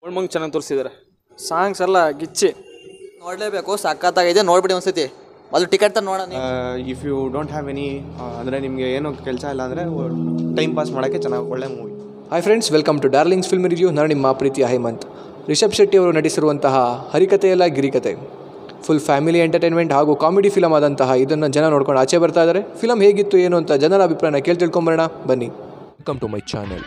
ಒಳ್ಮಂಗ್ ಚೆನ್ನಾಗಿ ತೋರಿಸಿದ್ದಾರೆ ಸಾಂಗ್ಸ್ ಎಲ್ಲ ಗಿಚ್ಚಿ ನೋಡಲೇಬೇಕು ಸಖತ್ತಾಗಿದೆ ನೋಡ್ಬಿಡಿ ಒಂದ್ಸತಿ ಅದು ಟಿಕೆಟ್ ತಂದು ನೋಡೋಣ ನೀವು. If you don't have any ಅಂದರೆ ನಿಮಗೆ ಏನೂ ಕೆಲಸ ಇಲ್ಲ ಅಂದರೆ ಟೈಮ್ ಪಾಸ್ ಮಾಡೋಕ್ಕೆ ಚೆನ್ನಾಗಿ ಒಳ್ಳೆ movie hi friends welcome to darlings film review ನಾನು ನಿಮ್ಮ ಪ್ರೀತಿಯ ಹೇಮಂತ್ ರಿಷಬ್ ಶೆಟ್ಟಿ ಅವರು ನಟಿಸಿರುವಂತಹ ಹರಿಕಥೆಯಲ್ಲ ಗಿರಿಕತೆ ಫುಲ್ ಫ್ಯಾಮಿಲಿ ಎಂಟರ್ಟೈನ್ಮೆಂಟ್ ಹಾಗೂ ಕಾಮಿಡಿ ಫಿಲಮ್ ಆದಂತಹ ಇದನ್ನು ಜನ ನೋಡ್ಕೊಂಡು ಆಚೆ ಬರ್ತಾ ಇದ್ದಾರೆ ಫಿಲಮ್ ಹೇಗಿತ್ತು ಏನು ಅಂತ ಜನರ ಅಭಿಪ್ರಾಯನ ಕೇಳಿ ತಿಳ್ಕೊಂಬರೋಣ ಬನ್ನಿ ವೆಲ್ಕಮ್ ಟು ಮೈ ಚಾನೆಲ್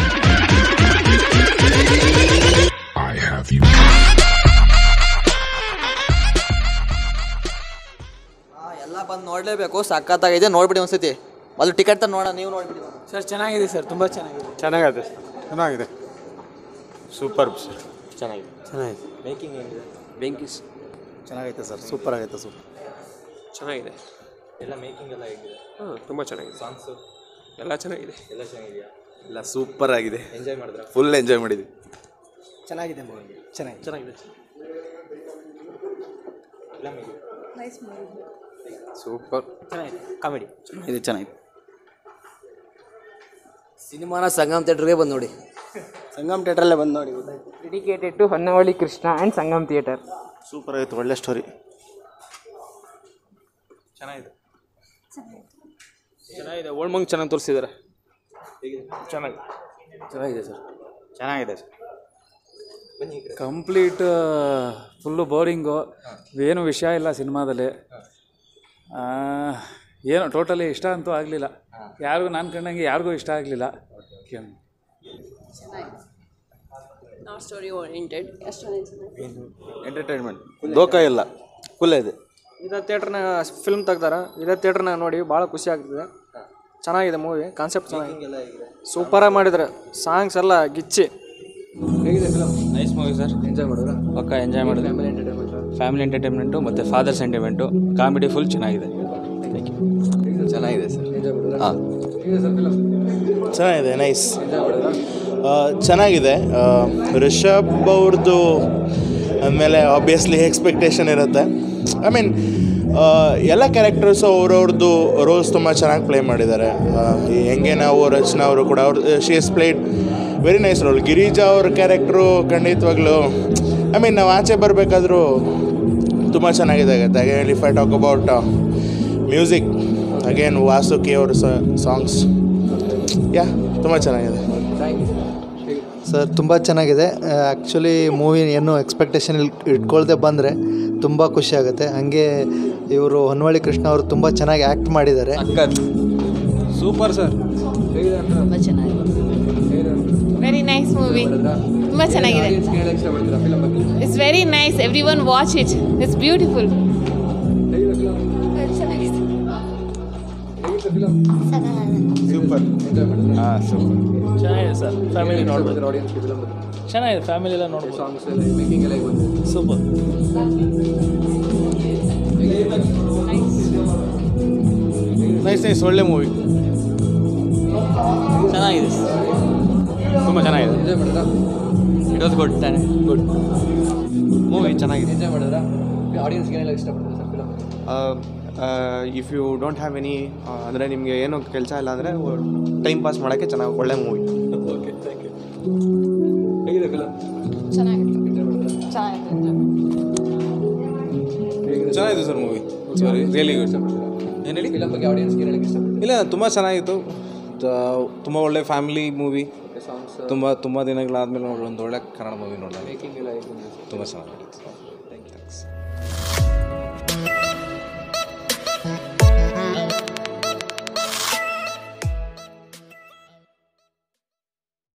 ಆ, ಎಲ್ಲ ಬಂದು ನೋಡಲೇಬೇಕು ಸಖತ್ತಾಗಿದೆ ನೋಡ್ಬಿಡಿ ಒಂದ್ಸತಿ ಅದು ಟಿಕೆಟ್ ತಂದು ನೋಡೋಣ ನೀವು ನೋಡ್ಬಿಡಿ ಸರ್ ಚೆನ್ನಾಗಿದೆ ಸರ್ ತುಂಬ ಚೆನ್ನಾಗಿದೆ ಚೆನ್ನಾಗಿದೆ ಚೆನ್ನಾಗಿದೆ ಸೂಪರ್ ಸರ್ ಚೆನ್ನಾಗಿದೆ ಚೆನ್ನಾಗಿದೆ ಮೇಕಿಂಗ್ ಹೆಂಗಿದೆ ಬೆಂಕಿ ಚೆನ್ನಾಗೈತೆ ಸರ್ ಸೂಪರ್ ಆಗೈತೆ ಸೂಪರ್ ಚೆನ್ನಾಗಿದೆ ಎಲ್ಲ ಮೇಕಿಂಗ್ ಎಲ್ಲ ಹೇಗಿದೆ ಹಾಂ ತುಂಬ ಚೆನ್ನಾಗಿದೆ ಸಾಂಗ್ಸು ಎಲ್ಲ ಚೆನ್ನಾಗಿದೆ ಎಲ್ಲ ಚೆನ್ನಾಗಿದೆಯಾ ಎಲ್ಲ ಸೂಪರ್ ಆಗಿದೆ ಎಂಜಾಯ್ ಮಾಡಿದ್ರ ಫುಲ್ ಎಂಜಾಯ್ ಮಾಡಿದ್ವಿ ಚೆನ್ನಾಗಿದೆ ಮೂವಿ ಚೆನ್ನಾಗಿ ಚೆನ್ನಾಗಿದೆ ಸೂಪರ್ ಚೆನ್ನಾಗಿದೆ ಕಾಮಿಡಿ ಇದು ಚೆನ್ನಾಗಿದೆ ಸಿನಿಮಾನ ಸಂಗಮ್ ಥಿಯೇಟ್ರಿಗೆ ಬಂದು ನೋಡಿ ಸಂಗಮ್ ಥಿಯೇಟ್ರಲ್ಲೇ ಬಂದು ನೋಡಿ dedicated to Honnavalli Krishna and Sangam theatre super ಆಯಿತು ಒಳ್ಳೆ ಸ್ಟೋರಿ ಚೆನ್ನಾಗಿದೆ ಚೆನ್ನಾಗಿದೆ ಒಳ್ಮಂಗ್ ಚೆನ್ನಾಗಿ ತೋರಿಸಿದ್ದಾರೆ ಚೆನ್ನಾಗಿ ಚೆನ್ನಾಗಿದೆ ಸರ್ ಚೆನ್ನಾಗಿದೆ ಸರ್ ಕಂಪ್ಲೀಟ್ ಫುಲ್ಲು ಬೋರಿಂಗು ಏನು ವಿಷಯ ಇಲ್ಲ ಸಿನಿಮಾದಲ್ಲಿ ಆ, ಏನು ಟೋಟಲಿ ಇಷ್ಟ ಅಂತೂ ಆಗಲಿಲ್ಲ ಯಾರಿಗೂ ನಾನು ಕಂಡಂಗೆ ಯಾರಿಗೂ ಇಷ್ಟ ಆಗಲಿಲ್ಲ ನಾಟ್ ಸ್ಟೋರಿ ಓರಿಯೆಂಟೆಡ್ ಎಷ್ಟು ಎಂಟರ್ಟೈನ್ಮೆಂಟ್ ದೋಖ ಇಲ್ಲ ಫುಲ್ ಇದೆ ಇದೇ ಥಿಯೇಟ್ರ್ನ ಫಿಲ್ಮ್ ತೆಗ್ದಾರ ಇದೇ ಥಿಯೇಟ್ರ್ನಾಗ ನೋಡಿ ಭಾಳ ಖುಷಿ ಆಗ್ತದೆ ಚೆನ್ನಾಗಿದೆ ಮೂವಿ ಕಾನ್ಸೆಪ್ಟ್ ಚೆನ್ನಾಗಿದೆ ಸೂಪರಾಗಿ ಮಾಡಿದ್ದಾರೆ ಸಾಂಗ್ಸ್ ಎಲ್ಲ ಗಿಚ್ಚಿ ನೈಸ್ ಮೂವಿ ಸರ್ ಎಂಜಾಯ್ ಮಾಡಿದ್ರ ಪಕ್ಕ ಎಂಜಾಯ್ ಮಾಡಿದ್ರೆ ಫ್ಯಾಮಿಲಿ ಎಂಟರ್ಟೈನ್ಮೆಂಟು ಮತ್ತು ಫಾದರ್ ಸೆಂಟಿಮೆಂಟು ಕಾಮಿಡಿ ಫುಲ್ ಚೆನ್ನಾಗಿದೆ ಚೆನ್ನಾಗಿದೆ ಸರ್ ಹಾಂ ಚೆನ್ನಾಗಿದೆ ನೈಸ್ ಚೆನ್ನಾಗಿದೆ ಆ, ರಿಷಬ್ ಅವ್ರದ್ದು ಅಂದಮೇಲೆ ಆಬ್ವಿಯಸ್ಲಿ ಎಕ್ಸ್ಪೆಕ್ಟೇಷನ್ ಇರುತ್ತೆ ಐ ಮೀನ್ ಎಲ್ಲ ಕ್ಯಾರೆಕ್ಟರ್ಸು ಅವ್ರವ್ರದ್ದು ರೋಲ್ಸ್ ತುಂಬ ಚೆನ್ನಾಗಿ ಪ್ಲೇ ಮಾಡಿದ್ದಾರೆ ಆ, ಈ ಹೆಂಗೆ ನಾವು ರಚನಾ ಅವರು ಕೂಡ ಅವ್ರು she is played very nice role Girija ಅವ್ರ ಕ್ಯಾರೆಕ್ಟ್ರು ಖಂಡಿತವಾಗ್ಲೂ ಐ ಮೀನ್ ನಾವು ಆಚೆ ಬರಬೇಕಾದ್ರೂ ತುಂಬ ಚೆನ್ನಾಗಿದೆ ಆಗುತ್ತೆ again if I talk about music again Vasuki ಅವ್ರ ಸಾಂಗ್ಸ್ ಯಾ ತುಂಬ ಚೆನ್ನಾಗಿದೆ ಸರ್ ತುಂಬ ಚೆನ್ನಾಗಿದೆ ಆ್ಯಕ್ಚುಲಿ ಮೂವಿ ಏನು ಎಕ್ಸ್ಪೆಕ್ಟೇಷನ್ ಇಟ್ಕೊಳ್ದೆ ಬಂದರೆ ತುಂಬ ಖುಷಿ ಆಗುತ್ತೆ ಹಾಗೆ ಇವರು ಹೊನ್ನವಳ್ಳಿ ಕೃಷ್ಣ ಅವರು ತುಂಬ ಚೆನ್ನಾಗಿ ಆ್ಯಕ್ಟ್ ಮಾಡಿದ್ದಾರೆ ಸೂಪರ್ ಸರ್ ತುಂಬ ಚೆನ್ನಾಗಿದೆ ವೆರಿ ನೈಸ್ ಮೂವಿ ತುಂಬ ಚೆನ್ನಾಗಿದೆ it's very nice everyone watch it it's beautiful ಚೆನ್ನಾಗಿದೆ ಸೂಪರ್ ಹಾಂ ಸೂಪರ್ ಚೆನ್ನಾಗಿದೆ ಸರ್ ಫ್ಯಾಮಿಲಿ ನೋಡ್ಬೋದು ಚೆನ್ನಾಗಿದೆ ಫ್ಯಾಮಿಲಿ ಎಲ್ಲ ನೋಡ್ಬೋದು ಸೂಪರ್ ನೈಸ್ ನೈಸ್ ಒಳ್ಳೆ ಮೂವಿ ಚೆನ್ನಾಗಿದೆ ತುಂಬ ಚೆನ್ನಾಗಿದೆ ಇಟ್ ವಾಸ್ ಗುಡ್ ತಾನೆ ಗುಡ್ ಮೂವಿ ಚೆನ್ನಾಗಿದೆ if you don't have any ಅಂದರೆ ನಿಮಗೆ ಏನೂ ಕೆಲಸ ಇಲ್ಲ ಅಂದರೆ ಟೈಮ್ ಪಾಸ್ ಮಾಡೋಕ್ಕೆ ಚೆನ್ನಾಗಿ ಒಳ್ಳೆ ಮೂವಿ ಚೆನ್ನಾಗಿತ್ತು ಚೆನ್ನಾಗಿದೆ sir movie sorry really good ಏನು ಹೇಳಿ ಇಲ್ಲ ತುಂಬ ಚೆನ್ನಾಗಿತ್ತು ತುಂಬ ಒಳ್ಳೆ ಫ್ಯಾಮಿಲಿ ಮೂವಿ ತುಂಬ ತುಂಬ ದಿನಗಳಾದಮೇಲೆ ನೋಡಿ ಒಂದು ಒಳ್ಳೆ ಕನ್ನಡ ಮೂವಿ ನೋಡಿದೆ ತುಂಬ ಚೆನ್ನಾಗಿತ್ತು ಥ್ಯಾಂಕ್ ಯು ಥ್ಯಾಂಕ್ಸ್